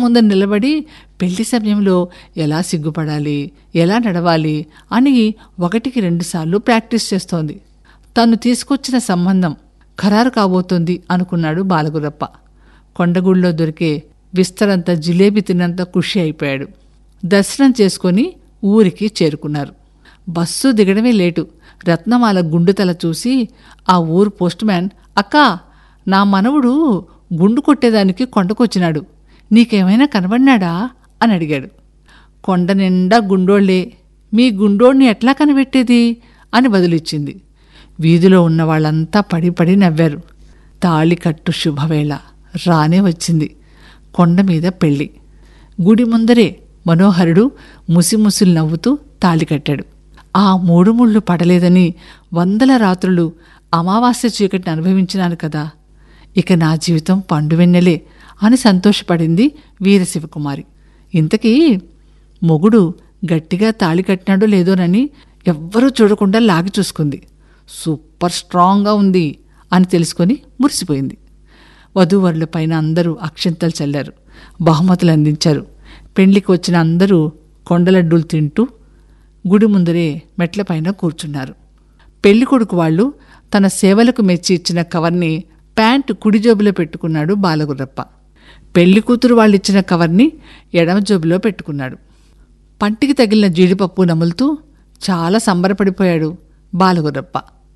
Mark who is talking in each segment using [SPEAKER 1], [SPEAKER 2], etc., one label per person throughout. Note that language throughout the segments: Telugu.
[SPEAKER 1] ముందర నిలబడి పెళ్లి సమయంలో ఎలా సిగ్గుపడాలి ఎలా నడవాలి అని ఒకటికి రెండుసార్లు ప్రాక్టీస్ చేస్తోంది తను తీసుకొచ్చిన సంబంధం ఖరారు కాబోతోంది అనుకున్నాడు బాలగురప్ప కొండగూళ్ళలో దొరికే విస్తరంత జిలేబీ తిన్నంత ఖుషి అయిపోయాడు దర్శనం చేసుకొని ఊరికి చేరుకున్నారు బస్సు దిగడమే లేటు రత్నమాల గుండుతల చూసి ఆ ఊరు పోస్ట్ మ్యాన్ అక్కా నా మనవుడు గుండు కొట్టేదానికి కొండకొచ్చినాడు నీకేమైనా కనబడినాడా అని అడిగాడు కొండ నిండా గుండోళ్లే మీ గుండోడిని ఎట్లా కనిపెట్టేది అని బదులిచ్చింది వీధిలో ఉన్న వాళ్ళంతా పడి పడి నవ్వారు తాళికట్టు శుభవేళ రానే వచ్చింది కొండ మీద పెళ్ళి గుడి ముందరే మనోహరుడు ముసిముసిలు నవ్వుతూ తాళి కట్టాడు ఆ మూడు ముళ్ళు పడలేదని వందల రాత్రులు అమావాస్య చీకటిని అనుభవించినాను కదా ఇక నా జీవితం పండువెన్నెలే అని సంతోషపడింది వీరశివకుమారి ఇంతకీ మొగుడు గట్టిగా తాళి కట్టినాడో లేదోనని ఎవ్వరూ చూడకుండా లాగి చూసుకుంది సూపర్ స్ట్రాంగ్గా ఉంది అని తెలుసుకొని మురిసిపోయింది వధూవరుల పైన అందరూ అక్షంతలు చల్లారు బహుమతులు అందించారు పెండ్లికి వచ్చిన అందరూ కొండలడ్డూలు తింటూ గుడి ముందరే మెట్లపైన కూర్చున్నారు పెళ్లి కొడుకు వాళ్ళు తన సేవలకు మెచ్చి ఇచ్చిన కవర్ని ప్యాంటు కుడి జోబులో పెట్టుకున్నాడు బాలగుర్రప్ప పెళ్లి కూతురు వాళ్ళిచ్చిన కవర్ని ఎడమ జోబులో పెట్టుకున్నాడు పంటికి తగిలిన జీడిపప్పు నములుతూ చాలా సంబరపడిపోయాడు బాలగుర్రప్ప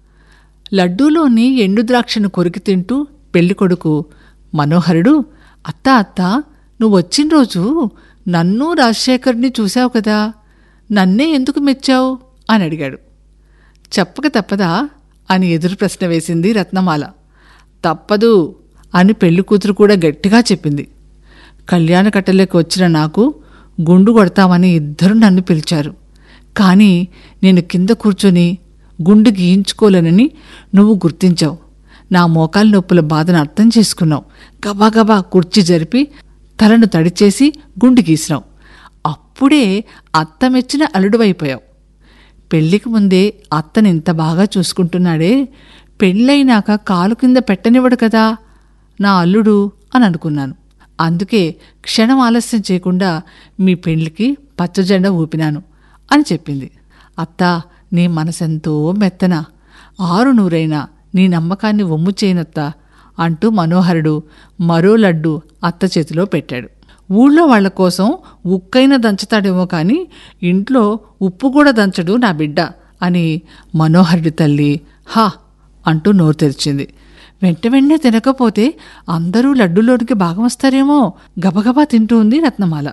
[SPEAKER 1] లడ్డూలోని ఎండు ద్రాక్షను కొరికి తింటూ పెళ్ళికొడుకు మనోహరుడు అత్త అత్త నువ్వు వచ్చిన రోజు నన్ను రాజశేఖర్ని చూశావు కదా నన్నే ఎందుకు మెచ్చావు అని అడిగాడు చెప్పక తప్పదా అని ఎదురు ప్రశ్న వేసింది రత్నమాల తప్పదు అని పెళ్లి కూతురు కూడా గట్టిగా చెప్పింది కళ్యాణ కట్టలేకి వచ్చిన నాకు గుండు కొడతామని ఇద్దరు నన్ను పిలిచారు కానీ నేను కింద కూర్చొని గుండు గీయించుకోలేనని నువ్వు గుర్తించావు నా మోకాలు నొప్పుల బాధను అర్థం చేసుకున్నావు గబాగబా కుర్చీ జరిపి తలను తడిచేసి గుండు గీసినావు అప్పుడే అత్త మెచ్చిన అల్లుడువైపోయావు పెళ్లికి ముందే అత్తని ఇంత బాగా చూసుకుంటున్నాడే పెళ్ళైనాక కాలు కింద పెట్టనివ్వడు కదా నా అల్లుడు అని అనుకున్నాను అందుకే క్షణం ఆలస్యం చేయకుండా మీ పెళ్లికి పచ్చజెండా ఊపినాను అని చెప్పింది అత్త నీ మనసెంతో మెత్తన ఆరు నూరైనా నీ నమ్మకాన్ని ఒమ్ము చేయనత్త అంటూ మనోహరుడు మరో లడ్డు అత్త చేతిలో పెట్టాడు ఊళ్ళో వాళ్ల కోసం ఉక్కైన దంచుతాడేమో కానీ ఇంట్లో ఉప్పు కూడా దంచడు నా బిడ్డ అని మనోహరుడి తల్లి హా అంటూ నోరు తెరిచింది వెంట వెంటనే తినకపోతే అందరూ లడ్డులోనికి భాగం వస్తారేమో గబగబా తింటూ ఉంది రత్నమాల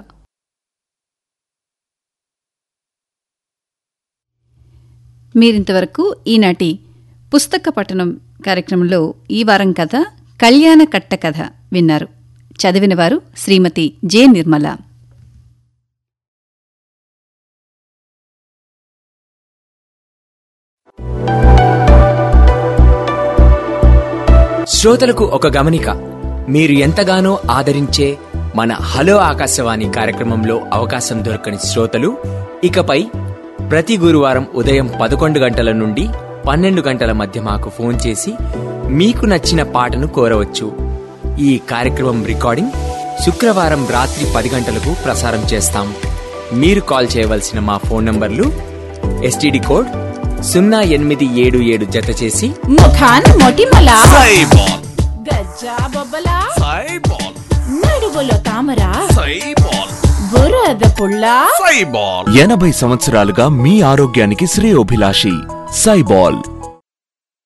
[SPEAKER 2] మీరింతవరకు ఈనాటి పుస్తక పఠనం కార్యక్రమంలో ఈ వారం కథ కళ్యాణ కట్ట కథ విన్నారు చదివినవారు శ్రీమతి జె నిర్మల
[SPEAKER 3] శ్రోతలకు ఒక గమనిక మీరు ఎంతగానో ఆదరించే మన హలో ఆకాశవాణి కార్యక్రమంలో అవకాశం దొరకని శ్రోతలు ఇకపై ప్రతి గురువారం ఉదయం పదకొండు గంటల నుండి పన్నెండు గంటల మధ్య మాకు ఫోన్ చేసి మీకు నచ్చిన పాటను కోరవచ్చు ఈ కార్యక్రమం రికార్డింగ్ శుక్రవారం రాత్రి పది గంటలకు ప్రసారం చేస్తాం మీరు కాల్ చేయవలసిన మా ఫోన్ నంబర్లు ఎస్టీడీ కోడ్ సున్నా ఎనిమిది ఏడు ఏడు జత చేసి
[SPEAKER 4] ముఖాన్ మొటిమల
[SPEAKER 5] సైబాల్
[SPEAKER 4] గజ్జా బొబ్బల
[SPEAKER 5] సైబాల్
[SPEAKER 4] నడుగులో తామర
[SPEAKER 5] సైబాల్
[SPEAKER 4] బురద పుల్ల
[SPEAKER 5] సైబాల్
[SPEAKER 6] ఎనభై సంవత్సరాలుగా మీ ఆరోగ్యానికి శ్రేయోభిలాషి సైబాల్